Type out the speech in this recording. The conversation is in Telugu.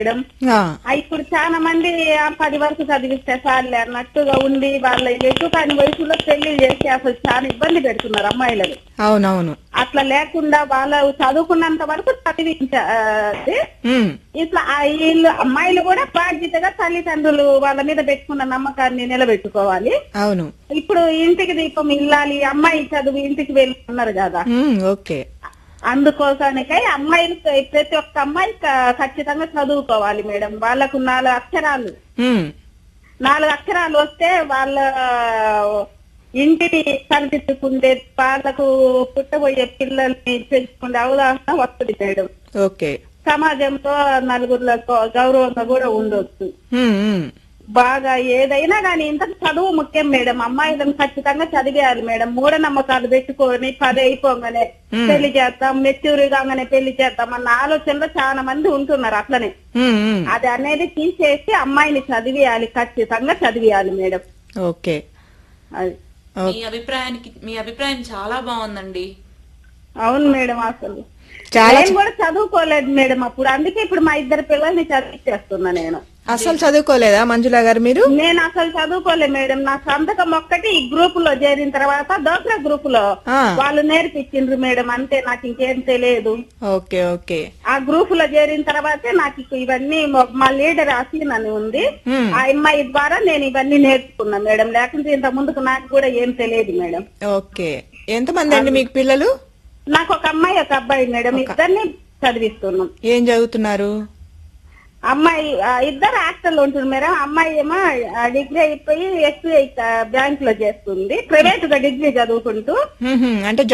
మేడం ఆ, ఆ, ఇప్పుడు చాలా మంది ఆ పది వరకు చదివిస్తే చాలే అన్నట్టుగా ఉండి వాళ్ళ ఎక్కువ కాని వయసులో పెళ్లి చేసి అసలు చాలా ఇబ్బంది పెడుతున్నారు అమ్మాయిలను అవునవును అట్లా లేకుండా వాళ్ళ చదువుకున్నంత వరకు చదివించాలి ఉమ్, ఇట్లా ఆ వీళ్ళు అమ్మాయిలు కూడా బాధ్యతగా తల్లిదండ్రులు వాళ్ళ మీద పెట్టుకున్న నమ్మకాన్ని నిలబెట్టుకోవాలి అవును ఇప్పుడు ఇంటికి దీపం ఇల్లాలి అమ్మాయి చదువు ఇంటికి వెళ్ళి ఉన్నారు కదా ఉమ్, ఓకే అందుకోసానికై అమ్మాయిలు ప్రతి ఒక్క అమ్మాయి క- ఖచ్చితంగా చదువుకోవాలి మేడం వాళ్ళకు నాలుగు అక్షరాలు ఉమ్, నాలుగు అక్షరాలు వస్తే వాళ్ళ ఇంటిని కనిపించుకుంటే వాళ్ళకు పుట్టబోయే పిల్లల్ని పెంచుకునే అవగాహన వస్తుంది మేడం ఓకే సమాజంలో నలుగురిలో గౌ- గౌరవంగా కూడా ఉండొచ్చు ఉమ్, ఉమ్, బాగా ఏదైనా కానీ ఇంత చదువు ముఖ్యం మేడం అమ్మాయిలను ఖచ్చితంగా చదివేయాలి మేడం మూఢనమ్మకాలు పెట్టుకొని పది అయిపోగానే పెళ్లి చేస్తాం మెచ్యూర్ కాగానే పెళ్లి చేస్తాం అన్న ఆలోచనలో చాలా మంది ఉంటున్నారు అట్లనే ఉమ్, ఉమ్, అది అనేది తీసేసి అమ్మాయిని చదివేయాలి ఖచ్చితంగా చదివేయాలి మేడం ఓకే అది ఓ- మీ అభిప్రాయానికి మీ అభిప్రాయం చాలా బాగుందండి అవును మేడం అసలు చాలా నేను కూడా చదువుకోలేదు మేడం అప్పుడు అందుకే ఇప్పుడు మా ఇద్దరు పిల్లల్ని చదివించేస్తున్నా నేను అసలు చదువుకోలేదా మంజులా గారు మీరు నేను అసలు చదువుకోలే మేడం నా సంతకం ఒక్కటి ఈ గ్రూప్ లో చేరిన తర్వాత దోసరా గ్రూప్ లో ఆ. వాళ్ళు నేర్పించిండ్రు మేడం అంతే నాకు ఇంకేం తెలియదు ఓకే ఓకే ఆ గ్రూప్ లో చేరిన తర్వాతే నాకు ఇక ఇవన్నీ మొ- మా లీడర్ అసీన్ అని ఉంది Hmm. ఆ అమ్మాయి ద్వారా నేను ఇవన్నీ నేర్చుకున్నా మేడం లేకుంటే ఇంత ముందుకు నాకు కూడా ఏం తెలియదు మేడం ఓకే ఎంతమంది అండి మీకు పిల్లలు నాకు ఒక అమ్మాయి ఒక అబ్బాయి మేడం ఇద్దరిని చదివిస్తున్నాం ఏం చదువుతున్నారు అమ్మాయి ఆ, ఇద్దరు హాస్టల్ ఉంటుంది మేడం అమ్మాయి ఏమో ఆ, డిగ్రీ అయిపోయి ఎస్బీఐ బ్యాంక్ లో చేస్తుంది ప్రైవేట్ గా డిగ్రీ చదువుకుంటూ మ్మ్హ్మ్. అంటే